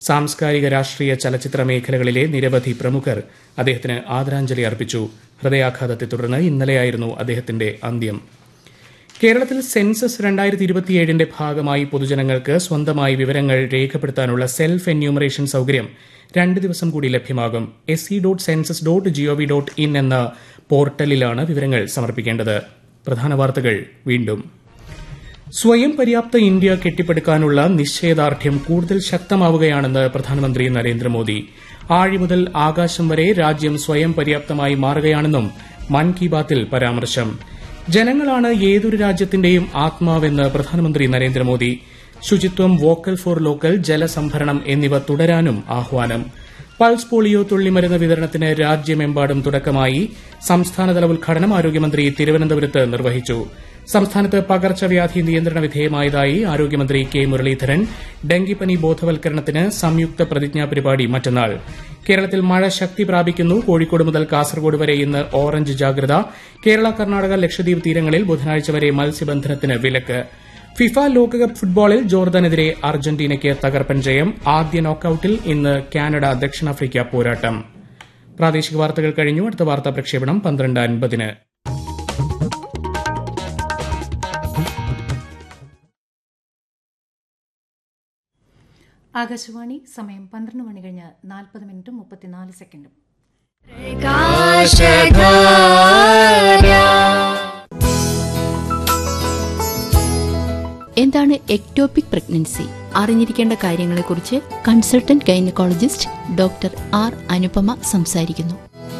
സാംസ്കാരിക രാഷ്ട്രീയ ചലച്ചിത്ര മേഖലകളിലെ നിരവധി പ്രമുഖർ അദ്ദേഹത്തിന് ആദരാഞ്ജലി അർപ്പിച്ചു ഹൃദയാഘാതത്തെ തുടർന്ന് ഇന്നലെയായിരുന്നു അദ്ദേഹത്തിന്റെ അന്ത്യം കേരളത്തിൽ സെൻസസ് രണ്ടായിരത്തി ഇരുപത്തിയേഴിന്റെ ഭാഗമായി പൊതുജനങ്ങൾക്ക് സ്വന്തമായി വിവരങ്ങൾ രേഖപ്പെടുത്താനുള്ള സെൽഫ് എന്യൂമറേഷൻ സൌകര്യം രണ്ട് ദിവസം കൂടി ലഭ്യമാകും S C dot census dot G O V dot in എന്ന പോർട്ടലിലാണ് വിവരങ്ങൾ സമർപ്പിക്കേണ്ടത് പ്രധാന വാർത്തകൾ വീണ്ടും സ്വയം പര്യാപ്ത ഇന്ത്യ കെട്ടിപ്പടുക്കാനുള്ള നിശ്ചയദാർഢ്യം കൂടുതൽ ശക്തമാവുകയാണെന്ന് പ്രധാനമന്ത്രി നരേന്ദ്രമോദി ആഴി മുതൽ ആകാശം വരെ രാജ്യം സ്വയം പര്യാപ്തമായി മാറുകയാണെന്നും മൻ കി ബാത്തിൽ പരാമർശം ജനങ്ങളാണ് ഏതൊരു രാജ്യത്തിന്റെയും ആത്മാവെന്ന് പ്രധാനമന്ത്രി നരേന്ദ്രമോദി ശുചിത്വം വോക്കൽ ഫോർ ലോക്കൽ ജലസംഭരണം എന്നിവ തുടരാനും ആഹ്വാനം പൾസ് പോളിയോ തുള്ളിമരുന്ന് വിതരണത്തിന് രാജ്യമെമ്പാടും തുടക്കമായി സംസ്ഥാനതല ഉദ്ഘാടനം ആരോഗ്യമന്ത്രി തിരുവനന്തപുരത്ത് നിർവഹിച്ചു സംസ്ഥാനത്ത് പകർച്ചവ്യാധി നിയന്ത്രണ വിധേയമായതായി ആരോഗ്യമന്ത്രി കെ മുരളീധരൻ ഡെങ്കിപ്പനി ബോധവൽക്കരണത്തിന് സംയുക്ത പ്രതിജ്ഞാ പരിപാടി മറ്റന്നാൾ കേരളത്തിൽ മഴ ശക്തി പ്രാപിക്കുന്നു കോഴിക്കോട് മുതൽ കാസർഗോഡ് വരെ ഇന്ന് ഓറഞ്ച് ജാഗ്രത കേരള കർണാടക ലക്ഷദ്വീപ് തീരങ്ങളിൽ ബുധനാഴ്ച വരെ മത്സ്യബന്ധനത്തിന് വിലക്ക് ഫിഫ ലോകകപ്പ് ഫുട്ബോളിൽ ജോർദാനെതിരെ അർജന്റീനയ്ക്ക് തകർപ്പൻ ജയം ആദ്യ നോക്കൌട്ടിൽ ഇന്ന് കാനഡ ദക്ഷിണാഫ്രിക്ക പോരാട്ടം പ്രാദേശിക വാർത്തകൾ കഴിഞ്ഞു അടുത്ത വാർത്താ പ്രക്ഷേപണം പന്ത്രണ്ട് അൻപതിന് ആകാശവാണി സമയം പന്ത്രണ്ട് മണി കഴിഞ്ഞ് നാൽപ്പത് മിനിറ്റും മുപ്പത്തിനാല് സെക്കൻഡും എന്താണ് എക്ടോപിക് പ്രഗ്നൻസി അറിഞ്ഞിരിക്കേണ്ട കാര്യങ്ങളെക്കുറിച്ച് consultant gynaecologist doctor R Anupama സംസാരിക്കുന്നു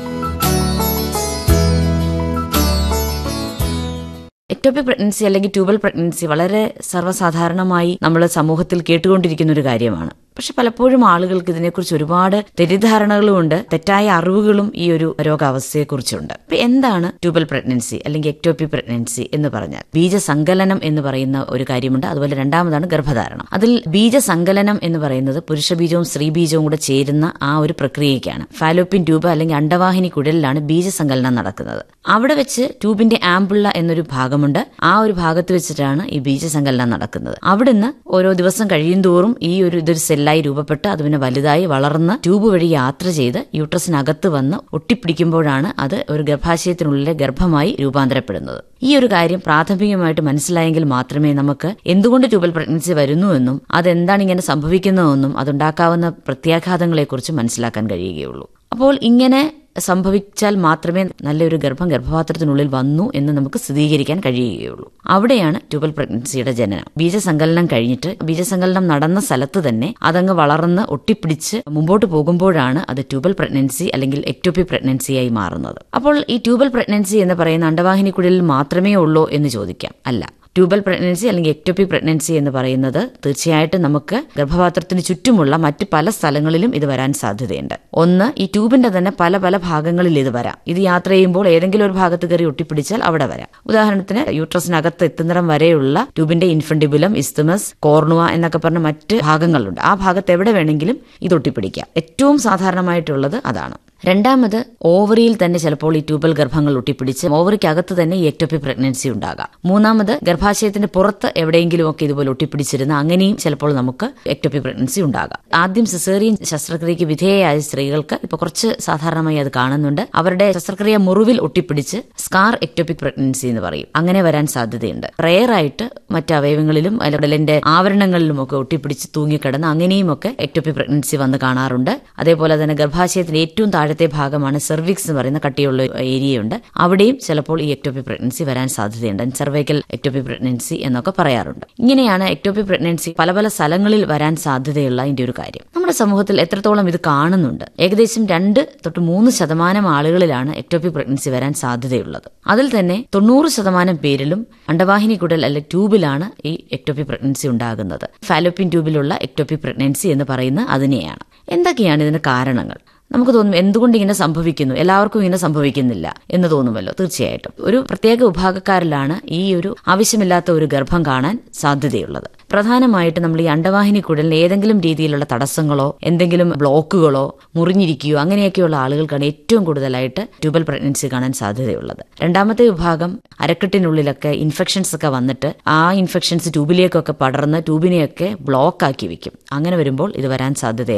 എക്ടോപിക് പ്രഗ്നൻസി അല്ലെങ്കിൽ ട്യൂബൽ പ്രഗ്നൻസി വളരെ സർവ്വസാധാരണമായി നമ്മൾ സമൂഹത്തിൽ കേട്ടുകൊണ്ടിരിക്കുന്ന ഒരു കാര്യമാണ് പക്ഷെ പലപ്പോഴും ആളുകൾക്ക് ഇതിനെക്കുറിച്ച് ഒരുപാട് തെറ്റിദ്ധാരണകളുമുണ്ട് തെറ്റായ അറിവുകളും ഈ ഒരു രോഗാവസ്ഥയെക്കുറിച്ചുണ്ട് അപ്പൊ എന്താണ് ട്യൂബൽ പ്രഗ്നൻസി അല്ലെങ്കിൽ എക്ടോപി പ്രഗ്നൻസി എന്ന് പറഞ്ഞാൽ ബീജസങ്കലനം എന്ന് പറയുന്ന ഒരു കാര്യമുണ്ട് അതുപോലെ രണ്ടാമതാണ് ഗർഭധാരണം അതിൽ ബീജസങ്കലനം എന്ന് പറയുന്നത് പുരുഷ ബീജവും സ്ത്രീ ബീജവും കൂടെ ചേരുന്ന ആ ഒരു പ്രക്രിയയ്ക്കാണ് ഫാലോപ്പിൻ ട്യൂബ് അല്ലെങ്കിൽ അണ്ടവാഹിനി കുഴലിലാണ് ബീജസങ്കലനം നടക്കുന്നത് അവിടെ വെച്ച് ട്യൂബിന്റെ ആംബുള്ള എന്നൊരു ഭാഗമുണ്ട് ആ ഒരു ഭാഗത്ത് വെച്ചിട്ടാണ് ഈ ബീജസങ്കലനം നടക്കുന്നത് അവിടുന്ന് ഓരോ ദിവസം കഴിയുന്തോറും ഈ ഒരു ഇതൊരു സെല്ലായി രൂപപ്പെട്ട് അത് പിന്നെ വലുതായി വളർന്ന് ട്യൂബ് വഴി യാത്ര ചെയ്ത് യൂട്രസിനകത്ത് വന്ന് ഒട്ടിപ്പിടിക്കുമ്പോഴാണ് അത് ഒരു ഗർഭാശയത്തിനുള്ളിലെ ഗർഭമായി രൂപാന്തരപ്പെടുന്നത് ഈ ഒരു കാര്യം പ്രാഥമികമായിട്ട് മനസ്സിലായെങ്കിൽ മാത്രമേ നമുക്ക് എന്തുകൊണ്ട് ട്യൂബൽ പ്രഗ്നൻസി വരുന്നുവെന്നും അതെന്താണ് ഇങ്ങനെ സംഭവിക്കുന്നതെന്നും അതുണ്ടാക്കാവുന്ന പ്രത്യാഘാതങ്ങളെക്കുറിച്ച് മനസ്സിലാക്കാൻ കഴിയുകയുള്ളൂ അപ്പോൾ ഇങ്ങനെ സംഭവിച്ചാൽ മാത്രമേ നല്ലൊരു ഗർഭം ഗർഭപാത്രത്തിനുള്ളിൽ വന്നു എന്ന് നമുക്ക് സ്ഥിരീകരിക്കാൻ കഴിയുകയുള്ളൂ അവിടെയാണ് ട്യൂബൽ പ്രഗ്നൻസിയുടെ ജനനം ബീജസങ്കലനം കഴിഞ്ഞിട്ട് ബീജസങ്കലനം നടന്ന സ്ഥലത്ത് തന്നെ അതങ്ങ് വളർന്ന് ഒട്ടിപ്പിടിച്ച് മുമ്പോട്ട് പോകുമ്പോഴാണ് അത് ട്യൂബൽ പ്രഗ്നൻസി അല്ലെങ്കിൽ എക്ടോപി പ്രഗ്നൻസിയായി മാറുന്നത് അപ്പോൾ ഈ ട്യൂബൽ പ്രഗ്നൻസി എന്ന് പറയുന്ന അണ്ടവാഹിനിക്കുഴലിൽ മാത്രമേ ഉള്ളൂ എന്ന് ചോദിക്കാം അല്ല ട്യൂബൽ പ്രഗ്നൻസി അല്ലെങ്കിൽ എക്ടോപി പ്രഗ്നൻസി എന്ന് പറയുന്നത് തീർച്ചയായിട്ടും നമുക്ക് ഗർഭപാത്രത്തിന് ചുറ്റുമുള്ള മറ്റ് പല സ്ഥലങ്ങളിലും ഇത് വരാൻ സാധ്യതയുണ്ട് ഒന്ന് ഈ ട്യൂബിന്റെ തന്നെ പല പല ഭാഗങ്ങളിൽ ഇത് വരാം ഇത് യാത്ര ചെയ്യുമ്പോൾ ഏതെങ്കിലും ഒരു ഭാഗത്ത് കയറി ഒട്ടിപ്പിടിച്ചാൽ അവിടെ വരാം ഉദാഹരണത്തിന് യൂട്രസിനകത്ത് എത്തുന്നിടം വരെയുള്ള ട്യൂബിന്റെ ഇൻഫന്റിബുലം ഇസ്തുമസ് കോർണുവ എന്നൊക്കെ പറഞ്ഞ മറ്റ് ഭാഗങ്ങളുണ്ട് ആ ഭാഗത്ത് എവിടെ വേണമെങ്കിലും ഇത് ഒട്ടിപ്പിടിക്കാം ഏറ്റവും സാധാരണമായിട്ടുള്ളത് അതാണ് രണ്ടാമത് ഓവറിയിൽ തന്നെ ചിലപ്പോൾ ഈ ട്യൂബൽ ഗർഭങ്ങൾ ഒട്ടിപ്പിടിച്ച് ഓവറിക്കകത്ത് തന്നെ ഈ എക്ടോപി പ്രഗ്നൻസി ഉണ്ടാകാം മൂന്നാമത് ഗർഭാശയത്തിന്റെ പുറത്ത് എവിടെയെങ്കിലും ഒക്കെ ഇതുപോലെ ഒട്ടിപ്പിടിച്ചിരുന്ന അങ്ങനെയും ചിലപ്പോൾ നമുക്ക് എക്ടോപി പ്രഗ്നൻസി ഉണ്ടാകാം ആദ്യം സിസേറിയൻ ശസ്ത്രക്രിയക്ക് വിധേയയായ സ്ത്രീകൾക്ക് ഇപ്പൊ കുറച്ച് സാധാരണമായി അത് കാണുന്നുണ്ട് അവരുടെ ശസ്ത്രക്രിയ മുറിവിൽ ഒട്ടിപ്പിടിച്ച് സ്കാർ എക്ടോപിക് പ്രഗ്നൻസി എന്ന് പറയും അങ്ങനെ വരാൻ സാധ്യതയുണ്ട് റെയർ ആയിട്ട് മറ്റ് അവയവങ്ങളിലും ഉടലിന്റെ ആവരണങ്ങളിലും ഒക്കെ ഒട്ടിപ്പിടിച്ച് തൂങ്ങിക്കിടന്ന് അങ്ങനെയും ഒക്കെ എക്ടോപി പ്രഗ്നൻസി വന്ന് കാണാറുണ്ട് അതേപോലെ തന്നെ ഗർഭാശയത്തിന്റെ ഏറ്റവും താഴെ താഴത്തെ ഭാഗമാണ് സെർവിക്സ് എന്ന് പറയുന്ന കട്ടിയുള്ള ഏരിയയുണ്ട് അവിടെയും ചിലപ്പോൾ ഈ എക്ടോപി പ്രഗ്നൻസി വരാൻ സാധ്യതയുണ്ട് സെർവൈക്കൽ എക്ടോപി പ്രഗ്നൻസി എന്നൊക്കെ പറയാറുണ്ട് ഇങ്ങനെയാണ് എക്ടോപി പ്രഗ്നൻസി പല പല സ്ഥലങ്ങളിൽ വരാൻ സാധ്യതയുള്ള ഇതിന്റെ ഒരു കാര്യം നമ്മുടെ സമൂഹത്തിൽ എത്രത്തോളം ഇത് കാണുന്നുണ്ട് ഏകദേശം രണ്ട് തൊട്ട് മൂന്ന് ശതമാനം ആളുകളിലാണ് എക്ടോപി പ്രഗ്നൻസി വരാൻ സാധ്യതയുള്ളത് അതിൽ തന്നെ തൊണ്ണൂറ് ശതമാനം പേരിലും അണ്ടവാഹിനി കുടൽ അല്ലെങ്കിൽ ട്യൂബിലാണ് ഈ എക്ടോപി പ്രഗ്നൻസി ഉണ്ടാകുന്നത് ഫാലോപ്പിൻ ട്യൂബിലുള്ള എക്ടോപി പ്രഗ്നൻസി എന്ന് പറയുന്ന അതിനെയാണ് എന്തൊക്കെയാണ് ഇതിന് കാരണങ്ങൾ നമുക്ക് തോന്നും എന്തുകൊണ്ട് ഇങ്ങനെ സംഭവിക്കുന്നു എല്ലാവർക്കും ഇങ്ങനെ സംഭവിക്കുന്നില്ല എന്ന് തോന്നുമല്ലോ തീർച്ചയായിട്ടും ഒരു പ്രത്യേക വിഭാഗക്കാരിലാണ് ഈ ഒരു ആവശ്യമില്ലാത്ത ഒരു ഗർഭം കാണാൻ സാധ്യതയുള്ളത് പ്രധാനമായിട്ട് നമ്മൾ ഈ അണ്ടവാഹിനി കുഴലിന് ഏതെങ്കിലും രീതിയിലുള്ള തടസ്സങ്ങളോ എന്തെങ്കിലും ബ്ലോക്കുകളോ മുറിഞ്ഞിരിക്കുകയോ അങ്ങനെയൊക്കെയുള്ള ആളുകൾക്കാണ് ഏറ്റവും കൂടുതലായിട്ട് ട്യൂബൽ പ്രഗ്നൻസി കാണാൻ സാധ്യതയുള്ളത് രണ്ടാമത്തെ വിഭാഗം അരക്കെട്ടിനുള്ളിലൊക്കെ ഇൻഫെക്ഷൻസ് ഒക്കെ വന്നിട്ട് ആ ഇൻഫെക്ഷൻസ് ട്യൂബിലേക്കൊക്കെ പടർന്ന് ട്യൂബിനെയൊക്കെ ബ്ലോക്ക് ആക്കി വെക്കും അങ്ങനെ വരുമ്പോൾ ഇത് വരാൻ സാധ്യതയാണ്